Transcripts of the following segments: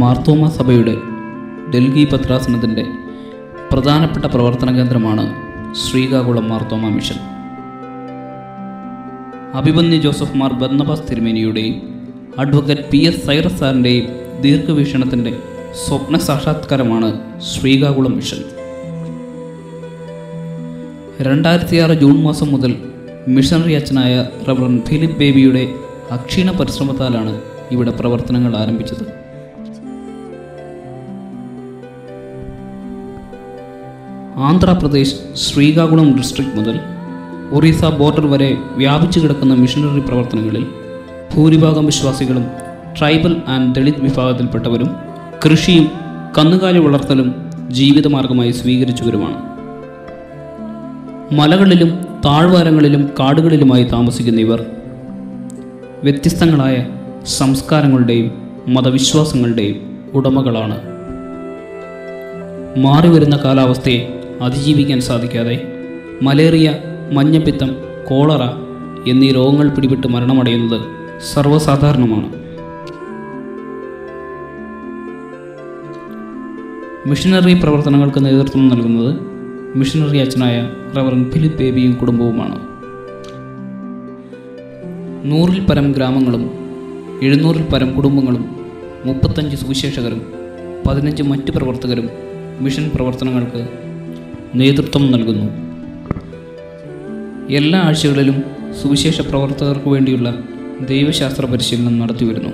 മാർത്തോമ സഭയുടെ ഡൽഹി പത്രാസനത്തിൻ്റെ പ്രധാനപ്പെട്ട പ്രവർത്തന കേന്ദ്രമാണ് Srikakulam Marthoma mission Abhimanyu Joseph Mar Barnabas തിരുമേനിയുടെയും അഡ്വക്കേറ്റ് പി എസ് സൈറസ് സാറിൻ്റെയും ദീർഘവീക്ഷണത്തിൻ്റെ സ്വപ്ന സാക്ഷാത്കാരമാണ് ശ്രീകാകുളം മിഷൻ രണ്ടായിരത്തി ആറ് ജൂൺ മാസം മുതൽ മിഷണറി അച്ഛനായ റവറൻ ഫിലിപ്പ് ബേബിയുടെ അക്ഷീണ പരിശ്രമത്താലാണ് ഇവിടെ പ്രവർത്തനങ്ങൾ ആരംഭിച്ചത് ആന്ധ്രാപ്രദേശ് ശ്രീകാകുളം ഡിസ്ട്രിക്ട് മുതൽ ഒറീസ ബോർഡർ വരെ വ്യാപിച്ചു കിടക്കുന്ന മിഷണറി പ്രവർത്തനങ്ങളിൽ ഭൂരിഭാഗം വിശ്വാസികളും ട്രൈബൽ ആൻഡ് ദളിത് വിഭാഗത്തിൽപ്പെട്ടവരും കൃഷിയും കന്നുകാലി വളർത്തലും ജീവിതമാർഗമായി സ്വീകരിച്ചവരുമാണ് മലകളിലും താഴ്വാരങ്ങളിലും കാടുകളിലുമായി താമസിക്കുന്ന ഇവർ വ്യത്യസ്തങ്ങളായ സംസ്കാരങ്ങളുടെയും മതവിശ്വാസങ്ങളുടെയും ഉടമകളാണ് മാറിവരുന്ന കാലാവസ്ഥയെ അതിജീവിക്കാൻ സാധിക്കാതെ മലേറിയ മഞ്ഞപ്പിത്തം കോളറ എന്നീ രോഗങ്ങൾ പിടിപെട്ട് മരണമടയുന്നത് സർവ്വസാധാരണമാണ് മിഷനറി പ്രവർത്തനങ്ങൾക്ക് നേതൃത്വം നൽകുന്നത് മിഷനറി അച്ഛനായ റവറൻ ഫിലിപ്പ് ബേബിയും കുടുംബവുമാണ് നൂറിൽ പരം ഗ്രാമങ്ങളും എഴുന്നൂറിൽ പരം കുടുംബങ്ങളും മുപ്പത്തഞ്ച് സുവിശേഷകരും പതിനഞ്ച് മറ്റ് പ്രവർത്തകരും മിഷൻ പ്രവർത്തനങ്ങൾക്ക് നേതൃത്വം നൽകുന്നു എല്ലാ ആഴ്ചകളിലും സുവിശേഷ പ്രവർത്തകർക്ക് വേണ്ടിയുള്ള ദൈവശാസ്ത്ര പരിശീലനം നടത്തിവരുന്നു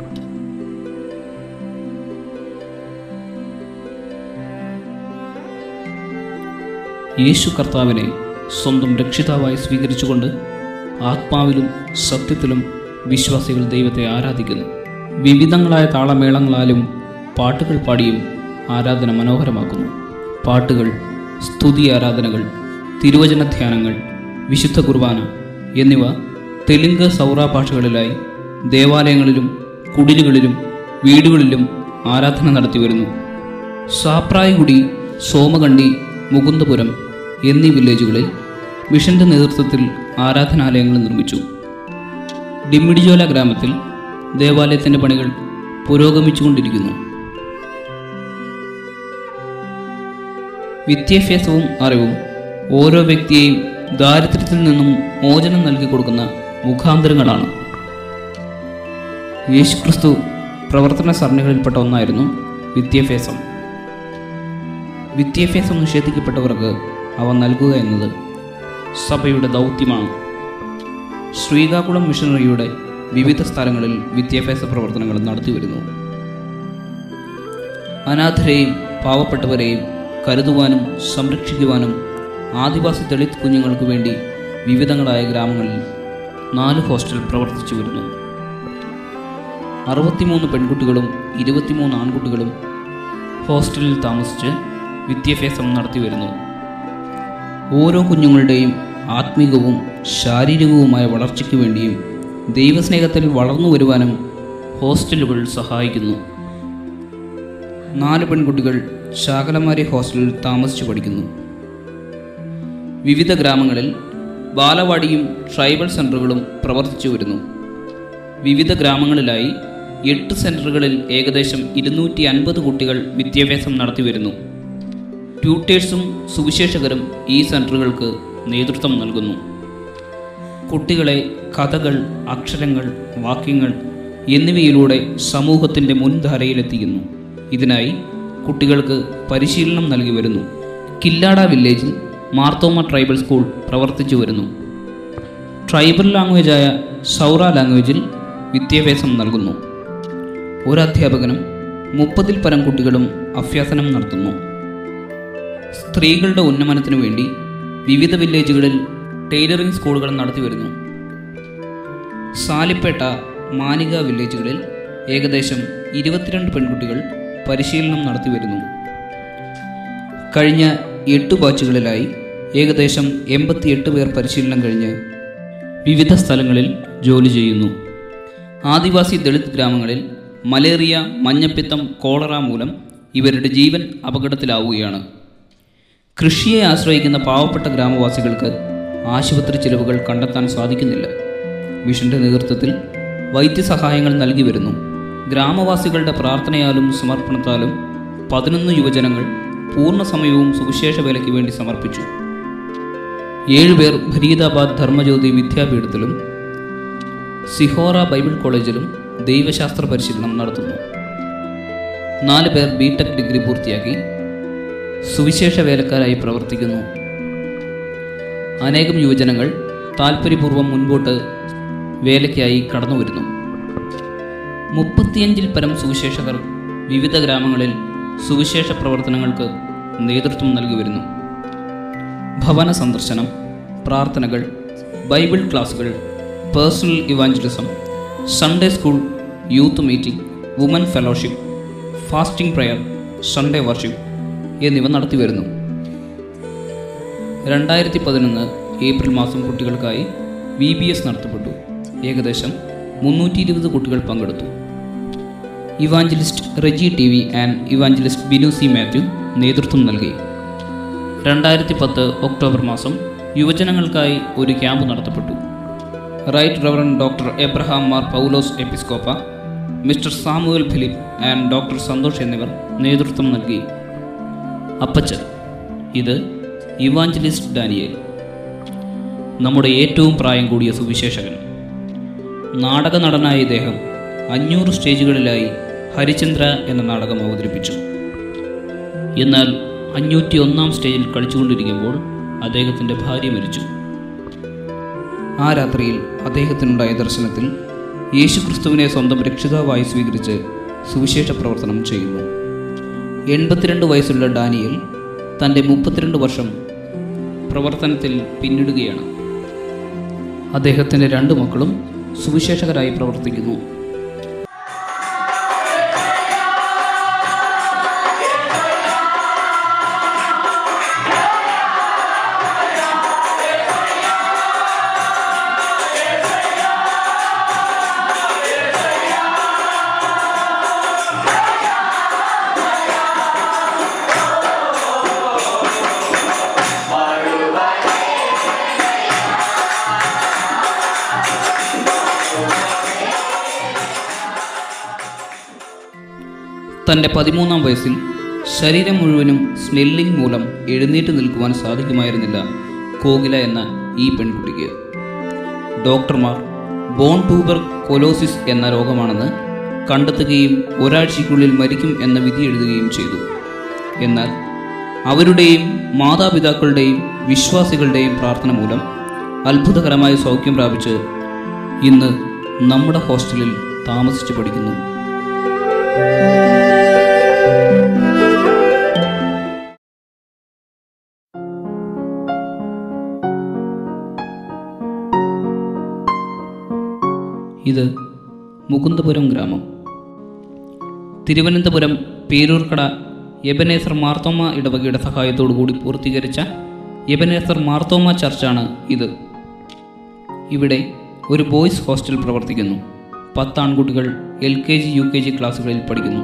യേശു കർത്താവിനെ സ്വന്തം രക്ഷിതാവായി സ്വീകരിച്ചുകൊണ്ട് ആത്മാവിലും സത്യത്തിലും വിശ്വാസികൾ ദൈവത്തെ ആരാധിക്കുന്നു വിവിധങ്ങളായ താളമേളങ്ങളാലും പാട്ടുകൾ പാടിയും ആരാധന മനോഹരമാക്കുന്നു പാട്ടുകൾ സ്തുതി ആരാധനകൾ തിരുവചന ധ്യാനങ്ങൾ വിശുദ്ധ കുർബാന എന്നിവ തെലുങ്ക് സൗറ ഭാഷകളിലായി ദേവാലയങ്ങളിലും കുടിലുകളിലും വീടുകളിലും ആരാധന നടത്തി വരുന്നു സാപ്രായകുടി സോമകണ്ഡി മുകുന്ദപുരം എന്നീ വില്ലേജുകളിൽ മിഷന്റെ നേതൃത്വത്തിൽ ആരാധനാലയങ്ങൾ നിർമ്മിച്ചു ഡിമ്മിഡിജോല ഗ്രാമത്തിൽ ദേവാലയത്തിന്റെ പണികൾ പുരോഗമിച്ചുകൊണ്ടിരിക്കുന്നു വിദ്യാഭ്യാസവും അറിവും ഓരോ വ്യക്തിയെയും ദാരിദ്ര്യത്തിൽ നിന്നും മോചനം നൽകി കൊടുക്കുന്ന മുഖാന്തരങ്ങളാണ് യേശുക്രിസ്തു പ്രവർത്തന സരണികളിൽപ്പെട്ട ഒന്നായിരുന്നു വിദ്യാഭ്യാസം വിദ്യാഭ്യാസം നിഷേധിക്കപ്പെട്ടവർക്ക് അവ നൽകുക എന്നത് സഭയുടെ ദൗത്യമാണ് ശ്രീകാകുളം മിഷണറിയുടെ വിവിധ സ്ഥലങ്ങളിൽ വിദ്യാഭ്യാസ പ്രവർത്തനങ്ങൾ നടത്തിവരുന്നു അനാഥരെയും പാവപ്പെട്ടവരെയും കരുതുവാനും സംരക്ഷിക്കുവാനും ആദിവാസി ദളിത് കുഞ്ഞുങ്ങൾക്ക് വേണ്ടി വിവിധങ്ങളായ ഗ്രാമങ്ങളിൽ നാല് ഹോസ്റ്റൽ പ്രവർത്തിച്ചു വരുന്നു അറുപത്തിമൂന്ന് പെൺകുട്ടികളും ഇരുപത്തിമൂന്ന് ആൺകുട്ടികളും ഹോസ്റ്റലിൽ താമസിച്ച് വിദ്യാഭ്യാസം നടത്തി വരുന്നു ഓരോ കുഞ്ഞുങ്ങളുടെയും ആത്മീകവും ശാരീരികവുമായ വളർച്ചയ്ക്ക് വേണ്ടിയും ദൈവസ്നേഹത്തിൽ വളർന്നു വരുവാനും ഹോസ്റ്റലുകൾ സഹായിക്കുന്നു നാല് പെൺകുട്ടികൾ ശാകലമാരി ഹോസ്റ്റലിൽ താമസിച്ചു പഠിക്കുന്നു വിവിധ ഗ്രാമങ്ങളിൽ ബാലവാടിയും ട്രൈബൽ സെൻ്ററുകളും പ്രവർത്തിച്ചു വരുന്നു വിവിധ ഗ്രാമങ്ങളിലായി എട്ട് സെൻറ്ററുകളിൽ ഏകദേശം ഇരുന്നൂറ്റി അൻപത് കുട്ടികൾ വിദ്യാഭ്യാസം നടത്തി വരുന്നു ട്യൂട്ടേഴ്സും സുവിശേഷകരും ഈ സെൻറ്ററുകൾക്ക് നേതൃത്വം നൽകുന്നു കുട്ടികളെ കഥകൾ അക്ഷരങ്ങൾ വാക്യങ്ങൾ എന്നിവയിലൂടെ സമൂഹത്തിൻ്റെ മുൻധാരയിലെത്തിക്കുന്നു ഇതിനായി കുട്ടികൾക്ക് പരിശീലനം നൽകി വരുന്നു കില്ലാട വില്ലേജിൽ മാർത്തോമ ട്രൈബൽ സ്കൂൾ പ്രവർത്തിച്ചു വരുന്നു ട്രൈബൽ ലാംഗ്വേജായ സൗറ ലാംഗ്വേജിൽ വിദ്യാഭ്യാസം നൽകുന്നു ഒരു അധ്യാപകനും മുപ്പതിൽ പരം കുട്ടികളും അഭ്യാസനം നടത്തുന്നു സ്ത്രീകളുടെ ഉന്നമനത്തിനു വേണ്ടി വിവിധ വില്ലേജുകളിൽ ടൈലറിംഗ് സ്കൂളുകൾ നടത്തി വരുന്നു സാലിപ്പേട്ട മാനിക വില്ലേജുകളിൽ ഏകദേശം ഇരുപത്തിരണ്ട് പെൺകുട്ടികൾ പരിശീലനം നടത്തി വരുന്നു കഴിഞ്ഞ എട്ട് ബാച്ചുകളിലായി ഏകദേശം എൺപത്തിയെട്ട് പേർ പരിശീലനം കഴിഞ്ഞ് വിവിധ സ്ഥലങ്ങളിൽ ജോലി ചെയ്യുന്നു ആദിവാസി ദളിത് ഗ്രാമങ്ങളിൽ മലേറിയ മഞ്ഞപ്പിത്തം കോളറ മൂലം ഇവരുടെ ജീവൻ അപകടത്തിലാവുകയാണ് കൃഷിയെ ആശ്രയിക്കുന്ന പാവപ്പെട്ട ഗ്രാമവാസികൾക്ക് ആശുപത്രി ചിലവുകൾ കണ്ടെത്താൻ സാധിക്കുന്നില്ല മിഷന്റെ നേതൃത്വത്തിൽ വൈദ്യസഹായങ്ങൾ നൽകി വരുന്നു ഗ്രാമവാസികളുടെ പ്രാർത്ഥനയാലും സമർപ്പണത്താലും പതിനൊന്ന് യുവജനങ്ങൾ പൂർണ്ണ സമയവും സുവിശേഷ വേലയ്ക്ക് വേണ്ടി സമർപ്പിച്ചു ഏഴുപേർ ഫരീദാബാദ് ധർമ്മജ്യോതി വിദ്യാപീഠത്തിലും സിഹോറ ബൈബിൾ കോളേജിലും ദൈവശാസ്ത്ര പരിശീലനം നടത്തുന്നു നാല് പേർ ബി ടെക് ഡിഗ്രി പൂർത്തിയാക്കി സുവിശേഷ വേലക്കാരായി പ്രവർത്തിക്കുന്നു അനേകം യുവജനങ്ങൾ താൽപ്പര്യപൂർവ്വം മുൻപോട്ട് വേലയ്ക്കായി കടന്നു വരുന്നു മുപ്പത്തിയഞ്ചിൽ പരം സുവിശേഷകർ വിവിധ ഗ്രാമങ്ങളിൽ സുവിശേഷ പ്രവർത്തനങ്ങൾക്ക് നേതൃത്വം നൽകി വരുന്നു ഭവന സന്ദർശനം പ്രാർത്ഥനകൾ ബൈബിൾ ക്ലാസുകൾ personal evangelism Sunday school youth meeting woman fellowship fasting prayer Sunday worship എന്നിവ നടത്തിവരുന്നു രണ്ടായിരത്തി പതിനൊന്ന് ഏപ്രിൽ മാസം കുട്ടികൾക്കായി വി ബി എസ് നടത്തപ്പെട്ടു ഏകദേശം മുന്നൂറ്റി ഇരുപത് കുട്ടികൾ പങ്കെടുത്തു evangelist Reji T V and evangelist Binu C Mathew നേതൃത്വം നൽകി രണ്ടായിരത്തി പത്ത് ഒക്ടോബർ മാസം യുവജനങ്ങൾക്കായി ഒരു ക്യാമ്പ് നടത്തപ്പെട്ടു right reverend doctor Abraham Mar Paulose Episcopa mister Samuel Philip and doctor Santhosh എന്നിവർ നേതൃത്വം നൽകി അപ്പച്ചൻ ഇത് ഇവാഞ്ചലിസ്റ്റ് ഡാനിയേൽ നമ്മുടെ ഏറ്റവും പ്രായം കൂടിയ സുവിശേഷകൻ നാടക നടനായ ഇദ്ദേഹം അഞ്ഞൂറ് സ്റ്റേജുകളിലായി ഹരിചന്ദ്ര എന്ന നാടകം അവതരിപ്പിച്ചു എന്നാൽ അഞ്ഞൂറ്റി ഒന്നാം സ്റ്റേജിൽ കളിച്ചുകൊണ്ടിരിക്കുമ്പോൾ അദ്ദേഹത്തിൻ്റെ ഭാര്യ മരിച്ചു ആ രാത്രിയിൽ അദ്ദേഹത്തിനുണ്ടായ ദർശനത്തിൽ യേശുക്രിസ്തുവിനെ സ്വന്തം രക്ഷിതാവായി സ്വീകരിച്ച് സുവിശേഷ പ്രവർത്തനം ചെയ്യുന്നു എൺപത്തിരണ്ട് വയസ്സുള്ള ഡാനിയൽ തൻ്റെ മുപ്പത്തിരണ്ട് വർഷം പ്രവർത്തനത്തിൽ പിന്നിടുകയാണ് അദ്ദേഹത്തിൻ്റെ രണ്ട് മക്കളും സുവിശേഷകരായി പ്രവർത്തിക്കുന്നു തൻ്റെ പതിമൂന്നാം വയസ്സിൽ ശരീരം മുഴുവനും സ്നെല്ലിംഗ് മൂലം എഴുന്നേറ്റ് നിൽക്കുവാൻ സാധിക്കുമായിരുന്നില്ല കോകില എന്ന ഈ പെൺകുട്ടിക്ക് ഡോക്ടർമാർ ബോൺ ട്യൂബർ കൊലോസിസ് എന്ന രോഗമാണെന്ന് കണ്ടെത്തുകയും ഒരാഴ്ചയ്ക്കുള്ളിൽ മരിക്കും എന്ന വിധി എഴുതുകയും ചെയ്തു എന്നാൽ അവരുടെയും മാതാപിതാക്കളുടെയും വിശ്വാസികളുടെയും പ്രാർത്ഥന മൂലം അത്ഭുതകരമായ സൗഖ്യം പ്രാപിച്ച് ഇന്ന് നമ്മുടെ ഹോസ്റ്റലിൽ താമസിച്ച് പഠിക്കുന്നു ഇത് മുകുന്ദപുരം ഗ്രാമം തിരുവനന്തപുരം പേരൂർക്കട എബനേസർ മാർത്തോമ ഇടവകയുടെ സഹായത്തോടു കൂടി പൂർത്തീകരിച്ച എബനേസർ മാർത്തോമ ചർച്ചാണ് ഇത് ഇവിടെ ഒരു ബോയ്സ് ഹോസ്റ്റൽ പ്രവർത്തിക്കുന്നു പത്ത് ആൺകുട്ടികൾ L K G U K G ക്ലാസ്സുകളിൽ പഠിക്കുന്നു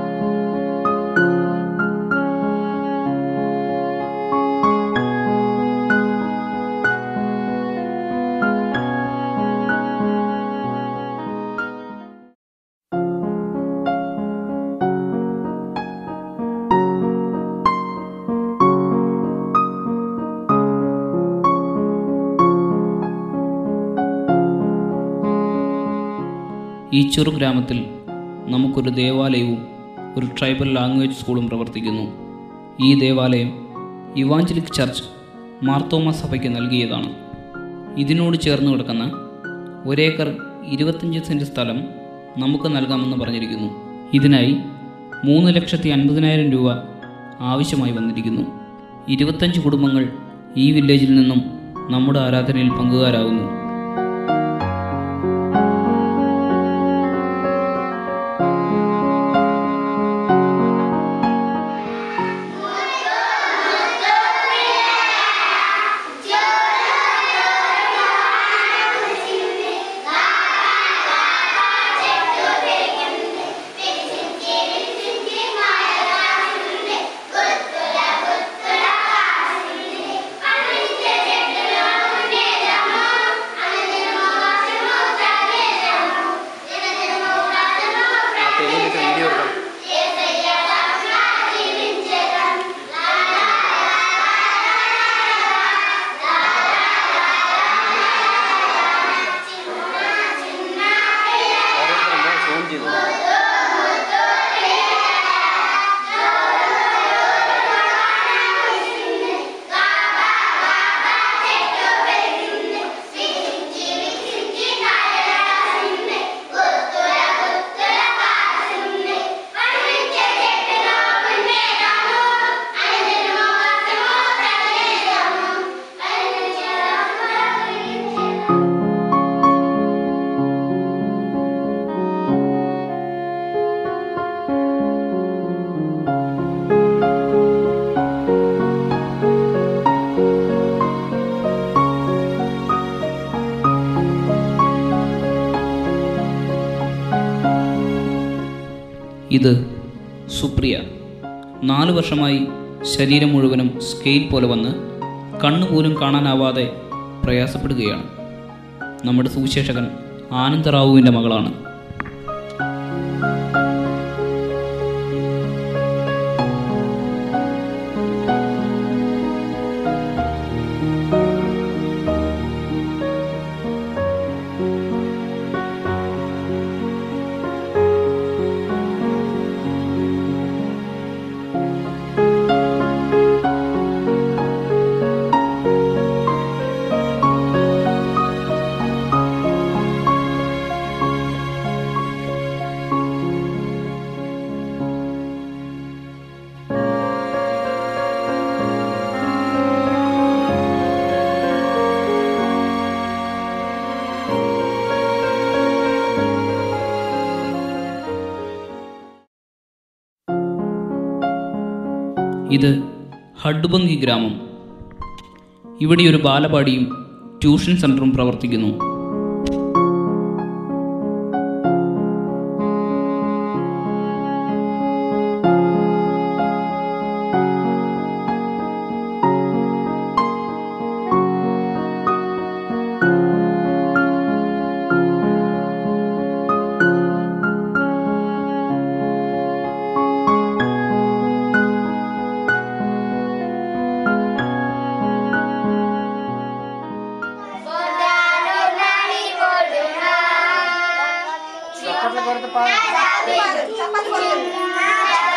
ഈ ചെറു ഗ്രാമത്തിൽ നമുക്കൊരു ദേവാലയവും ഒരു ട്രൈബൽ ലാംഗ്വേജ് സ്കൂളും പ്രവർത്തിക്കുന്നു ഈ ദേവാലയം ഇവാഞ്ചലിക് ചർച്ച് മാർത്തോമ സഭയ്ക്ക് നൽകിയതാണ് ഇതിനോട് ചേർന്ന് കിടക്കുന്ന ഒരേക്കർ ഇരുപത്തഞ്ച് സെൻറ്റ് സ്ഥലം നമുക്ക് നൽകാമെന്ന് പറഞ്ഞിരിക്കുന്നു ഇതിനായി മൂന്ന് ലക്ഷത്തി അൻപതിനായിരം രൂപ ആവശ്യമായി വന്നിരിക്കുന്നു ഇരുപത്തഞ്ച് കുടുംബങ്ങൾ ഈ വില്ലേജിൽ നിന്നും നമ്മുടെ ആരാധനയിൽ പങ്കുകാരാകുന്നു గుత్తుల గుత్తుల కాసింది అన్నించే చెట్టులో ఉండేదము ഇത് സുപ്രിയ നാല് വർഷമായി ശരീരം മുഴുവനും സ്കെയിൽ പോലെ വന്ന് കണ്ണുപോലും കാണാനാവാതെ പ്രയാസപ്പെടുകയാണ് നമ്മുടെ സുവിശേഷകൻ ആനന്ദറാവുവിൻ്റെ മകളാണ് ഇത് ഹഡ്ബങ്കി ഗ്രാമം ഇവിടെ ഒരു ബാലപാടിയും ട്യൂഷൻ സെൻ്ററും പ്രവർത്തിക്കുന്നു Dapat